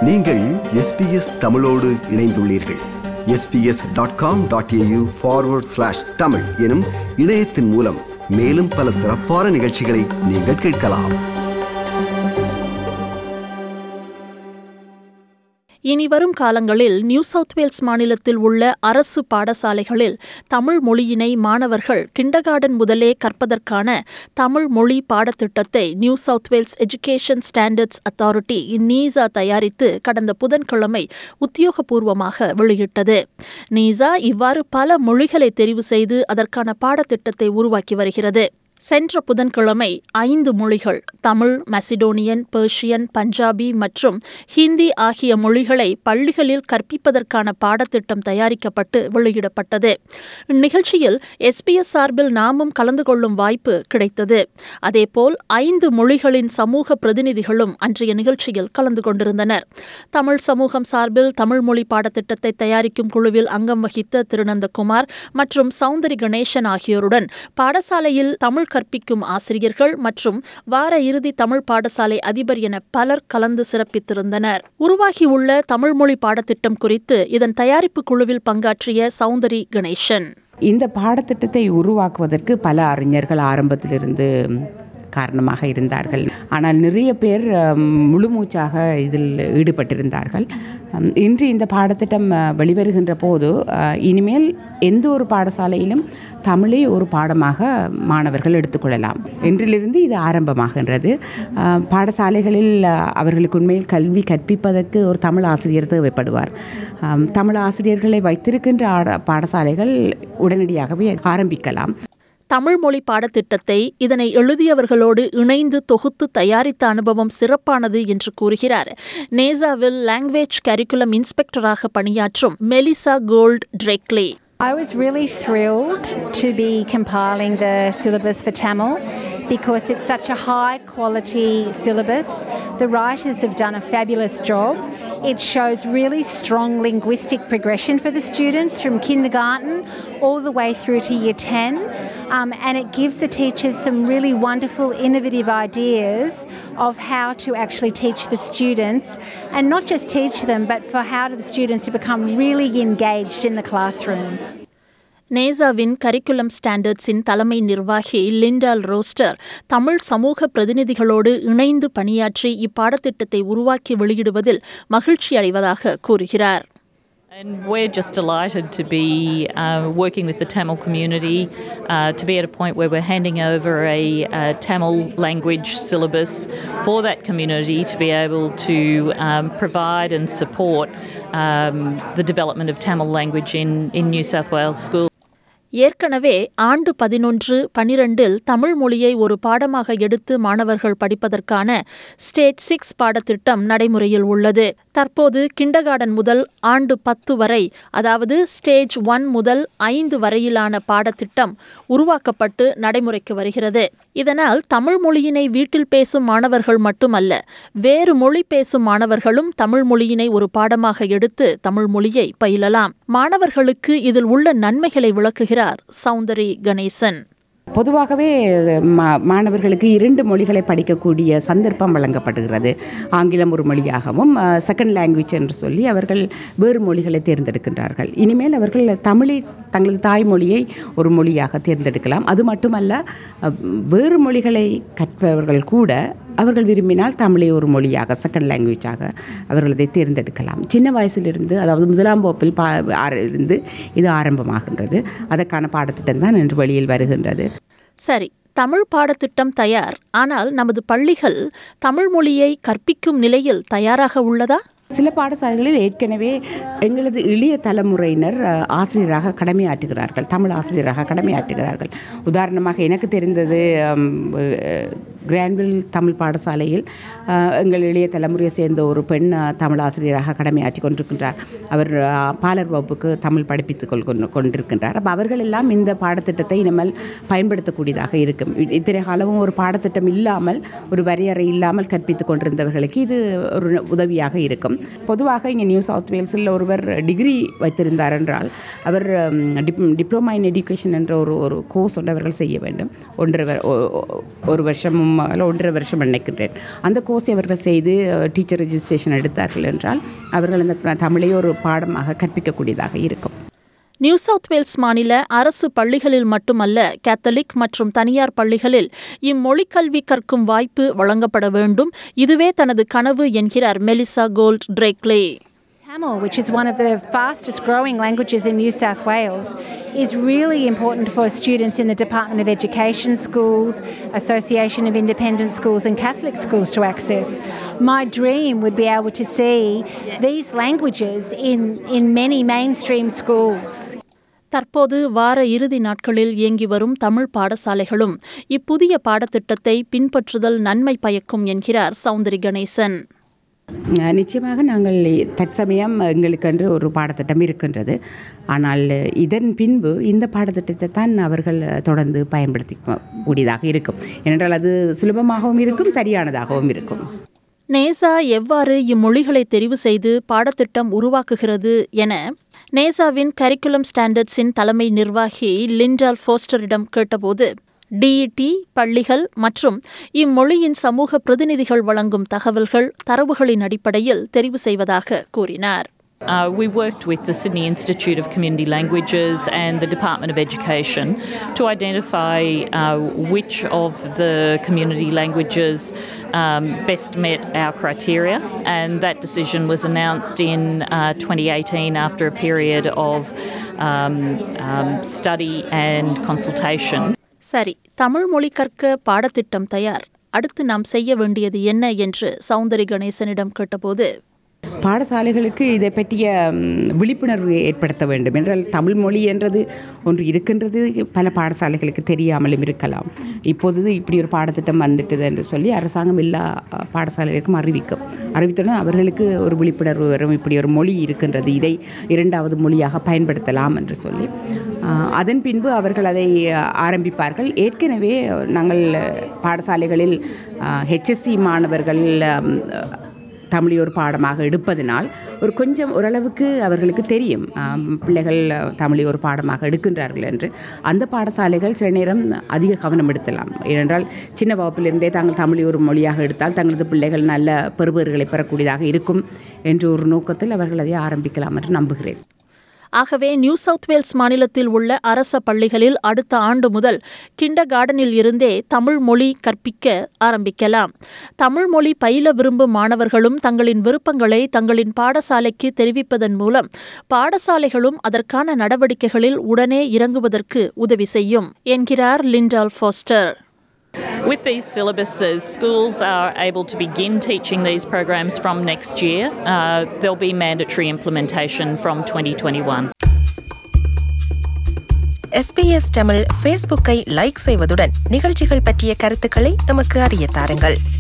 நீங்கள் எஸ்பிஎஸ் தமிழோடு இணைந்துள்ளீர்கள் SBS dot com dot AU forward slash Tamil எனும் இணையத்தின் மூலம் மேலும் பல சிறப்பான நிகழ்ச்சிகளை நீங்கள் கேட்கலாம் இனி வரும் காலங்களில் நியூ சவுத் வேல்ஸ் மாநிலத்தில் உள்ள அரசு பாடசாலைகளில் தமிழ் மொழியினை மாணவர்கள் கிண்டகார்டன் முதலே கற்பதற்கான தமிழ் மொழி பாடத்திட்டத்தை New South Wales education standards authority NESA தயாரித்து கடந்த புதன்கிழமை உத்தியோகபூர்வமாக வெளியிட்டது நீசா இவ்வாறு பல மொழிகளை தெரிவு செய்து அதற்கான பாடத்திட்டத்தை உருவாக்கி வருகிறது சென்ற புதன்கிழமை ஐந்து மொழிகள் தமிழ் மசிடோனியன் பெர்ஷியன் பஞ்சாபி மற்றும் ஹிந்தி ஆகிய மொழிகளை பள்ளிகளில் கற்பிப்பதற்கான பாடத்திட்டம் தயாரிக்கப்பட்டு வெளியிடப்பட்டது இந்நிகழ்ச்சியில் எஸ்பிஎஸ் சார்பில் நாமும் கலந்து கொள்ளும் வாய்ப்பு கிடைத்தது அதேபோல் ஐந்து மொழிகளின் சமூக பிரதிநிதிகளும் அன்றைய நிகழ்ச்சியில் கலந்து கொண்டிருந்தனர் தமிழ் சமூகம் சார்பில் தமிழ் மொழி பாடத்திட்டத்தை தயாரிக்கும் குழுவில் அங்கம் வகித்த திருநந்தகுமார் மற்றும் சௌந்தரி கணேசன் ஆகியோருடன் பாடசாலையில் தமிழ் கற்பிக்கும் ஆசிரியர்கள் மற்றும் வார இறுதி தமிழ் பாடசாலை அதிபர் என பலர் கலந்து சிறப்பித்திருந்தனர் உருவாகியுள்ள தமிழ் மொழி பாடத்திட்டம் குறித்து இதன் தயாரிப்பு குழுவில் பங்காற்றிய சௌந்தரி கணேசன் இந்த பாடத்திட்டத்தை உருவாக்குவதற்கு பல அறிஞர்கள் ஆரம்பத்திலிருந்து காரணமாக இருந்தார்கள் ஆனால் நிறைய பேர் அம், முழுமூச்சாக இதில் ஈடுபட்டிருந்தார்கள் அம், இன்று இந்த பாடத்திட்டம் அ, வெளிவருகின்ற போது அ, இனிமேல் எந்த ஒரு பாடசாலையிலும் தமிழை ஒரு பாடமாக மாணவர்கள் எடுத்துக்கொள்ளலாம் இன்றிலிருந்து இது ஆரம்பமாகின்றது அ, பாடசாலைகளில் அ, அவர்களுக்கு உண்மையில் கல்வி கற்பிப்பதற்கு ஒரு தமிழ் ஆசிரியர் தேவைப்படுவார் அம், தமிழ் ஆசிரியர்களை வைத்திருக்கின்ற ஆட- பாடசாலைகள் உடனடியாகவே ஆரம்பிக்கலாம் தமிழ் மொழி பாடத்திட்டத்தை இதனை எழுதியவர்களோடு இணைந்து தொகுத்து தயாரித்த அனுபவம் சிறப்பானது என்று கூறுகிறார் நேசாவில் லாங்குவேஜ் கரிக்குலம் இன்ஸ்பெக்டராக பணியாற்றும் Melissa Gould Drakeley I was really thrilled to be compiling the syllabus for Tamil because it's such a high quality syllabus. The writers have done a fabulous job. It shows really strong linguistic progression for the students from kindergarten all the way through to year 10. Um, and it gives the teachers some really wonderful, innovative ideas of how to actually teach the students and not just teach them, but for how to the students to become really engaged in the classroom. நேசாவின் curriculum ஸ்டாண்டர்ட்ஸின் தலைமை நிர்வாகி லிண்டால் roster Tamil சமூக பிரதிநிதிகளோடு இணைந்து பணியாற்றி இப்பாடத்திட்டத்தை உருவாக்கி வெளியிடுவதில் மகிழ்ச்சி அடைவதாக கூறுகிறார் And we're just delighted to be uh, working with the Tamil community uh, to be at a point where we're handing over a, uh Tamil language syllabus for that community to be able to um, provide and support um, the development of Tamil language in, in New South Wales schools. ஏற்கனவே ஆண்டு பதினொன்று பனிரெண்டில் தமிழ் மொழியை ஒரு பாடமாக எடுத்து மாணவர்கள் படிப்பதற்கான ஸ்டேஜ் சிக்ஸ் பாடத்திட்டம் நடைமுறையில் உள்ளது தற்போது கிண்டகார்டன் முதல் ஆண்டு பத்து வரை அதாவது ஸ்டேஜ் ஒன் முதல் ஐந்து வரையிலான பாடத்திட்டம் உருவாக்கப்பட்டு நடைமுறைக்கு வருகிறது இதனால் தமிழ் மொழியினை வீட்டில் பேசும் மாணவர்கள் மட்டுமல்ல வேறு மொழி பேசும் மாணவர்களும் தமிழ் மொழியினை ஒரு பாடமாக எடுத்து தமிழ் மொழியை பயிலலாம் மாணவர்களுக்கு இதில் உள்ள நன்மைகளை விளக்குகிறார் சௌந்தரி கணேசன் பொதுவாகவே மா மாணவர்களுக்கு இரண்டு மொழிகளை படிக்கக்கூடிய சந்தர்ப்பம் வழங்கப்படுகிறது ஆங்கிலம் ஒரு மொழியாகவும் செகண்ட் லாங்குவேஜ் என்று சொல்லி அவர்கள் வேறு மொழிகளை தேர்ந்தெடுக்கின்றார்கள் இனிமேல் அவர்கள் தமிழை தங்களது தாய்மொழியை ஒரு மொழியாக தேர்ந்தெடுக்கலாம் அது மட்டுமல்ல அஹ், வேறு மொழிகளை கற்பவர்கள் கூட அவர்கள் விரும்பினால் தமிழை ஒரு மொழியாக செகண்ட் லாங்குவேஜாக அவர்கள் அதை தேர்ந்தெடுக்கலாம் சின்ன வயசிலிருந்து அதாவது முதலாம் வகுப்பில் பா ஆர- இருந்து இது ஆரம்பமாகின்றது அதற்கான பாடத்திட்டம் தான் இன்று வெளியில் வருகின்றது சரி தமிழ் பாடத்திட்டம் தயார் ஆனால் நமது பள்ளிகள் தமிழ் மொழியை கற்பிக்கும் நிலையில் தயாராக உள்ளதா சில பாடசாலைகளில் ஏற்கனவே எங்களது இளைய தலைமுறையினர் அஹ், ஆசிரியராக கடமையாற்றுகிறார்கள் தமிழ் ஆசிரியராக கடமையாற்றுகிறார்கள் உதாரணமாக எனக்கு தெரிந்தது ஹம், அஹ், கிரான்வில் தமிழ் பாடசாலையில் அஹ், எங்கள் இளைய தலைமுறையை சேர்ந்த ஒரு பெண் அஹ், தமிழ் ஆசிரியராக கடமையாற்றி கொண்டிருக்கின்றார் அவர் அஹ், பாலர் வகுப்புக்கு தமிழ் படிப்பித்துக் கொள் கொண்டு- கொண்டிருக்கின்றார் அப்போ அவர்கள் எல்லாம் இந்த பாடத்திட்டத்தை இனிமேல் பயன்படுத்தக்கூடியதாக இருக்கும் இ- இத்தனை காலமும் ஒரு பாடத்திட்டம் இல்லாமல் ஒரு வரையறை இல்லாமல் கற்பித்துக் கொண்டிருந்தவர்களுக்கு இது ஒரு உதவியாக இருக்கும் பொதுவாக இங்கே நியூ சவுத் வேல்ஸில் ஒருவர் டிகிரி வைத்திருந்தார் என்றால் அவர் ம், டிப் டிப்ளமா இன் எஜுகேஷன் என்ற ஒரு ஒரு கோர்ஸ் ஒன்று அவர்கள் செய்ய வேண்டும் ஒன்றரை வ- ஒ- ஒ- ஒரு வருஷமும் அல்ல ஒன்றரை வருஷம் நினைக்கின்றேன் அந்த கோர்ஸை அவர்கள் செய்து டீச்சர் ரெஜிஸ்ட்ரேஷன் எடுத்தார்கள் என்றால் அவர்கள் அந்த தமிழை ஒரு பாடமாக கற்பிக்கக்கூடியதாக இருக்கும் நியூ சவுத் வேல்ஸ் மாநில அரசு பள்ளிகளில் மட்டுமல்ல கேத்தலிக் மற்றும் தனியார் பள்ளிகளில் இம்மொழி கல்வி கற்கும் வாய்ப்பு வழங்கப்பட வேண்டும் இதுவே தனது கனவு என்கிறார் Melissa Gould Drakeley Tamil, which is one of the fastest growing languages in New South Wales, is really important for students in the Department of Education schools, Association of Independent Schools, and Catholic schools to access. My dream would be able to see these languages in, in many mainstream schools. தற்போது வார இறுதி நாட்களில் இயங்கி வரும் தமிழ் பாடசாலைகளும் இப்புதிய பாடத்திட்டத்தை பின்பற்றுதல் நன்மை பயக்கும் என்கிறார் சௌந்தரி கணேசன் அஹ் நிச்சயமாக நாங்கள் தற்சமயம் எங்களுக்கென்று ஒரு பாடத்திட்டம் இருக்கின்றது ஆனால் இதன் பின்பு இந்த பாடத்திட்டத்தை தான் அவர்கள் தொடர்ந்து பயன்படுத்தி கூடியதாக இருக்கும் ஏனென்றால் அது சுலபமாகவும் இருக்கும் சரியானதாகவும் இருக்கும் நேசா எவ்வாறு இம்மொழிகளை தெரிவு செய்து பாடத்திட்டம் உருவாக்குகிறது என நேசாவின் கரிக்குலம் ஸ்டாண்டர்ட்ஸின் தலைமை நிர்வாகி லிண்டால் ஃபோஸ்டரிடம் கேட்டபோது டிஇடி பள்ளிகள் மற்றும் இம்மொழியின் சமூக பிரதிநிதிகள் வழங்கும் தகவல்கள் தரவுகளின் அடிப்படையில் தெரிவு செய்வதாக கூறினார் Uh, we worked with the Sydney Institute of Community Languages and the Department of Education to identify uh, which of the community languages um, best met our criteria, and that decision was announced in uh, 2018 after a period of um, um, study and consultation. சரி தமிழ் மொழி கற்க பாடத்திட்டம் தயார் அடுத்து நாம் செய்ய வேண்டியது என்ன என்று சௌந்தரி கணேசனிடம் கேட்டபோது பாடசாலைகளுக்கு இதை பற்றிய ம், விழிப்புணர்வு ஏற்படுத்த வேண்டும் என்றால் தமிழ் மொழி என்றது ஒன்று இருக்கின்றது பல பாடசாலைகளுக்கு தெரியாமலும் இருக்கலாம் இப்போது இப்படி ஒரு பாடத்திட்டம் வந்துட்டது என்று சொல்லி அரசாங்கம் எல்லா அஹ், பாடசாலைகளுக்கும் அறிவிக்கும் அறிவித்தவுடன் அவர்களுக்கு ஒரு விழிப்புணர்வு வரும் இப்படி ஒரு மொழி இருக்கின்றது இதை இரண்டாவது மொழியாக பயன்படுத்தலாம் என்று சொல்லி அஹ், அதன் பின்பு அவர்கள் அதை அஹ், ஆரம்பிப்பார்கள் ஏற்கனவே நாங்கள் பாடசாலைகளில் ஹெச்எஸ்சி மாணவர்கள் அம், தமிழை ஒரு பாடமாக எடுப்பதனால் ஒரு கொஞ்சம் ஓரளவுக்கு அவர்களுக்கு தெரியும் ஆம், பிள்ளைகள் தமிழை ஒரு பாடமாக எடுக்கின்றார்கள் என்று அந்த பாடசாலைகள் சில நேரம் அதிக கவனம் எடுத்தலாம் ஏனென்றால் சின்ன வகுப்பிலிருந்தே தாங்கள் தமிழை ஒரு மொழியாக எடுத்தால் தங்களது பிள்ளைகள் நல்ல பெறுபேறுகளை பெறக்கூடியதாக இருக்கும் என்ற ஒரு நோக்கத்தில் அவர்கள் அதை ஆரம்பிக்கலாம் என்று நம்புகிறேன் ஆகவே நியூ சவுத் வேல்ஸ் மாநிலத்தில் உள்ள அரச பள்ளிகளில் அடுத்த ஆண்டு முதல் கிண்டர் கார்டனில் இருந்தே தமிழ் மொழி கற்பிக்க ஆரம்பிக்கலாம் தமிழ் மொழி பயில விரும்பும் மாணவர்களும் தங்களின் விருப்பங்களை தங்களின் பாடசாலைக்கு தெரிவிப்பதன் மூலம் பாடசாலைகளும் அதற்கான நடவடிக்கைகளில் உடனே இறங்குவதற்கு உதவி செய்யும் என்கிறார் Lyndall Foster With these syllabuses, schools are able to begin teaching these programs from next year. Uh, there'll be mandatory implementation from 2021. SBS Tamil ஃபேஸ்புக்கை லைக் செய்வதுடன் நிகழ்ச்சிகள் பற்றிய கருத்துக்களை எமக்கு அறிய தாருங்கள்